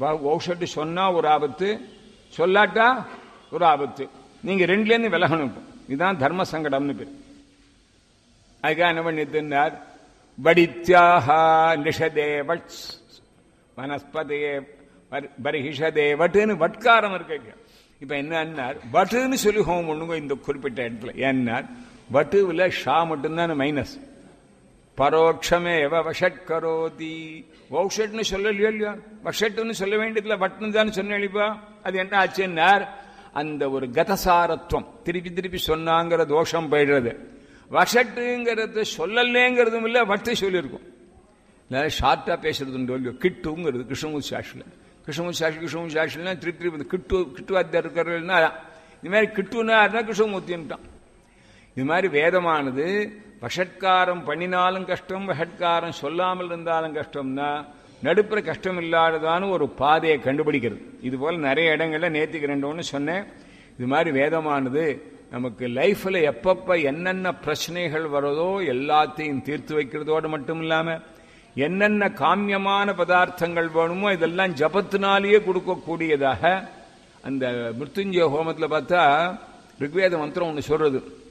ஓஷட்டு சொன்னா ஒரு ஆபத்து சொல்லாட்டா ஒரு ஆபத்து நீங்க ரெண்டுலேருந்து விலகணும் இப்போ. இதுதான் தர்ம சங்கடம்னு பேர் அதுக்காக என்ன பண்ணிட்டுனார் வடித்யாக நிஷதே வட் வனஸ்பதையே பரிஹிஷதே வட்டுன்னு வட்காரம் இருக்கு இப்ப என்னன்னார் வட்டுன்னு சொல்லி ஹோம் பண்ணுங்க இந்த குறிப்பிட்ட இடத்துல ஏன்னார் வட்டுவில் ஷா மட்டும்தான் மைனஸ் பரோட்சமே எவ வஷட்கரோதி வௌஷட்னு சொல்லலையோ இல்லையா வஷட்டுன்னு சொல்ல வேண்டியதில்ல வட்டுன்னு தான் சொன்னேளிப்பா அது என்ன ஆச்சுன்னார் அந்த ஒரு கதசாரத்துவம் திருப்பி திருப்பி சொன்னாங்கிற தோஷம் போயிடுறது வஷட்டுங்கிறது சொல்லலேங்கிறதும் இல்லை வட்டு சொல்லியிருக்கும் இல்லை ஷார்ட்டாக பேசுறது உண்டு இல்லையோ கிட்டுங்கிறது கிருஷ்ணமூர்த்தி சாஷில் கிருஷ்ணமூர்த்தி சாஷி கிருஷ்ணமூர்த்தி சாஷிலாம் திருப்பி திருப்பி கிட்டு கிட்டுவாத்தியார் இருக்கிறதுனா இது மாதிரி கிட்டுனா இருந்தால் கிருஷ்ணமூர்த்தின்ட்டான் இது மாதிரி வேதமானது வஷட்காரம் பண்ணினாலும் கஷ்டம் வஷட்காரம் சொல்லாமல் இருந்தாலும் கஷ்டம்னா நடுப்புற கஷ்டம் இல்லாததான ஒரு பாதையை கண்டுபிடிக்கிறது இது போல நிறைய இடங்கள்ல நேத்திக்கு ரெண்டு ஒன்று சொன்னேன் இது மாதிரி வேதமானது நமக்கு லைஃப்ல எப்பப்ப என்னென்ன பிரச்சனைகள் வருதோ எல்லாத்தையும் தீர்த்து வைக்கிறதோடு மட்டும் இல்லாம என்னென்ன காமியமான பதார்த்தங்கள் வேணுமோ இதெல்லாம் ஜபத்தினாலேயே கொடுக்கக்கூடியதாக அந்த மிருத்யுஞ்சய ஹோமத்தில் பார்த்தா ரிக்வேத மந்திரம் ஒன்று சொல்றது